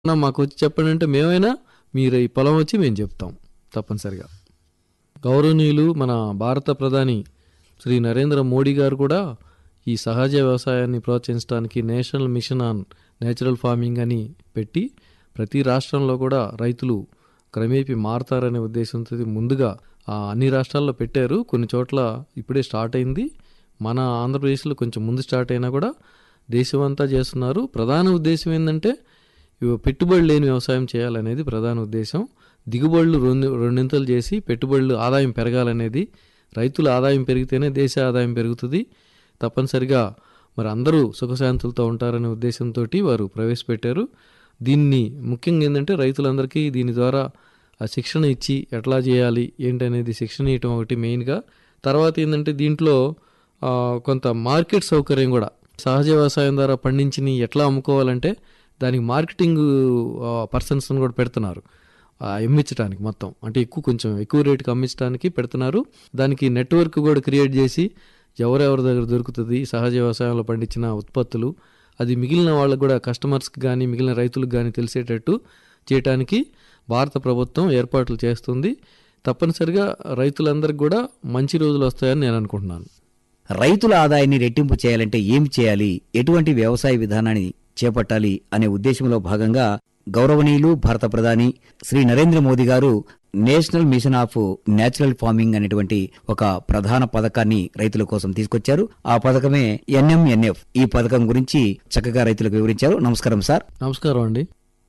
అన్నా మాకు వచ్చి చెప్పండి అంటే మేమైనా మీరు ఈ పొలం వచ్చి మేము చెప్తాం తప్పనిసరిగా గౌరవనీయులు మన భారత ప్రధాని శ్రీ నరేంద్ర మోడీ గారు కూడా ఈ సహజ వ్యవసాయాన్ని ప్రోత్సహించడానికి national mission on natural farming అని పెట్టి ప్రతి రాష్ట్రంలో కూడా రైతులు క్రమేపీ మారతారనే ఉద్దేశంతో ముందుగా ఆ, అన్ని రాష్ట్రాల్లో పెట్టారు కొన్ని చోట్ల ఇప్పుడే స్టార్ట్ అయింది మన ఆంధ్రప్రదేశ్లో కొంచెం ముందు స్టార్ట్ అయినా కూడా దేశమంతా చేస్తున్నారు ప్రధాన ఉద్దేశం ఏంటంటే ఇవి పెట్టుబడి లేని వ్యవసాయం చేయాలనేది ప్రధాన ఉద్దేశం దిగుబడులు రెండు రెండింతలు చేసి పెట్టుబడులు ఆదాయం పెరగాలనేది రైతుల ఆదాయం పెరిగితేనే దేశ ఆదాయం పెరుగుతుంది తప్పనిసరిగా మరి అందరూ సుఖశాంతులతో ఉంటారనే ఉద్దేశంతో వారు ప్రవేశపెట్టారు దీన్ని ముఖ్యంగా ఏంటంటే రైతులందరికీ దీని ద్వారా ఆ శిక్షణ ఇచ్చి ఎట్లా చేయాలి ఏంటనేది శిక్షణ ఇవ్వటం ఒకటి మెయిన్గా తర్వాత ఏంటంటే దీంట్లో ఆ, కొంత మార్కెట్ సౌకర్యం కూడా సహజ వ్యవసాయం ద్వారా పండించినవి ఎట్లా అమ్ముకోవాలంటే దానికి మార్కెటింగ్ పర్సన్స్ కూడా పెడుతున్నారు ఆ, అమ్మించడానికి మొత్తం అంటే ఎక్కువ కొంచెం ఎక్కువ రేటుకి అమ్మించడానికి పెడుతున్నారు దానికి నెట్వర్క్ కూడా క్రియేట్ చేసి ఎవరెవరి దగ్గర దొరుకుతుంది సహజ వ్యవసాయంలో పండించిన ఉత్పత్తులు అది మిగిలిన వాళ్ళకు కూడా కస్టమర్స్కి కానీ మిగిలిన రైతులకు కానీ తెలిసేటట్టు చేయటానికి భారత ప్రభుత్వం ఏర్పాట్లు చేస్తుంది తప్పనిసరిగా రైతులందరికీ కూడా మంచి రోజులు వస్తాయని నేను అనుకుంటున్నాను రైతుల ఆదాయాన్ని రెట్టింపు చేయాలంటే ఏం చేయాలి ఎటువంటి వ్యవసాయ విధానాన్ని చేపట్టాలి అనే ఉద్దేశంలో భాగంగా గౌరవనీయులు భారత ప్రధాని Shri Narendra Modi garu national mission of natural farming అనేటువంటి ఒక ప్రధాన పథకాన్ని రైతుల కోసం తీసుకొచ్చారు ఆ పథకమే ఎన్ఎంఎన్ఎఫ్ ఈ పథకం గురించి చక్కగా రైతులకు వివరించారు నమస్కారం సార్ నమస్కారం అండి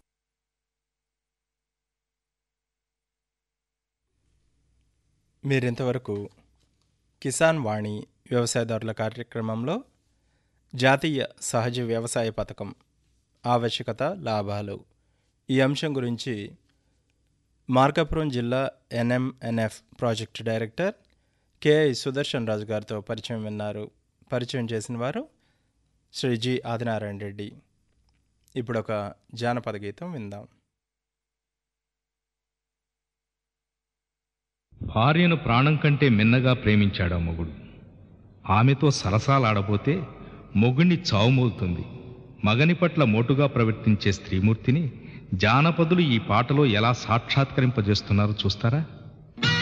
మీరింతవరకు కిసాన్ వాణి వ్యవసాయదారుల కార్యక్రమంలో జాతీయ సహజ వ్యవసాయ పథకం ఆవశ్యకత లాభాలు ఈ అంశం గురించి మార్కాపురం జిల్లా NMNF project director KI Sudarshan Raju గారితో పరిచయం విన్నారు పరిచయం చేసిన వారు శ్రీ జి ఆదినారాయణ రెడ్డి ఇప్పుడు ఒక జానపద గీతం విందాం భార్యను ప్రాణం కంటే మిన్నగా ప్రేమించాడు ఆ మొగుడు ఆమెతో సరసాలాడబోతే మొగుణ్ణి చావుమోలుతుంది మగని పట్ల మోటుగా ప్రవర్తించే స్త్రీమూర్తిని జానపదులు ఈ పాటలో ఎలా సాక్షాత్కరింపజేస్తున్నారో చూస్తారా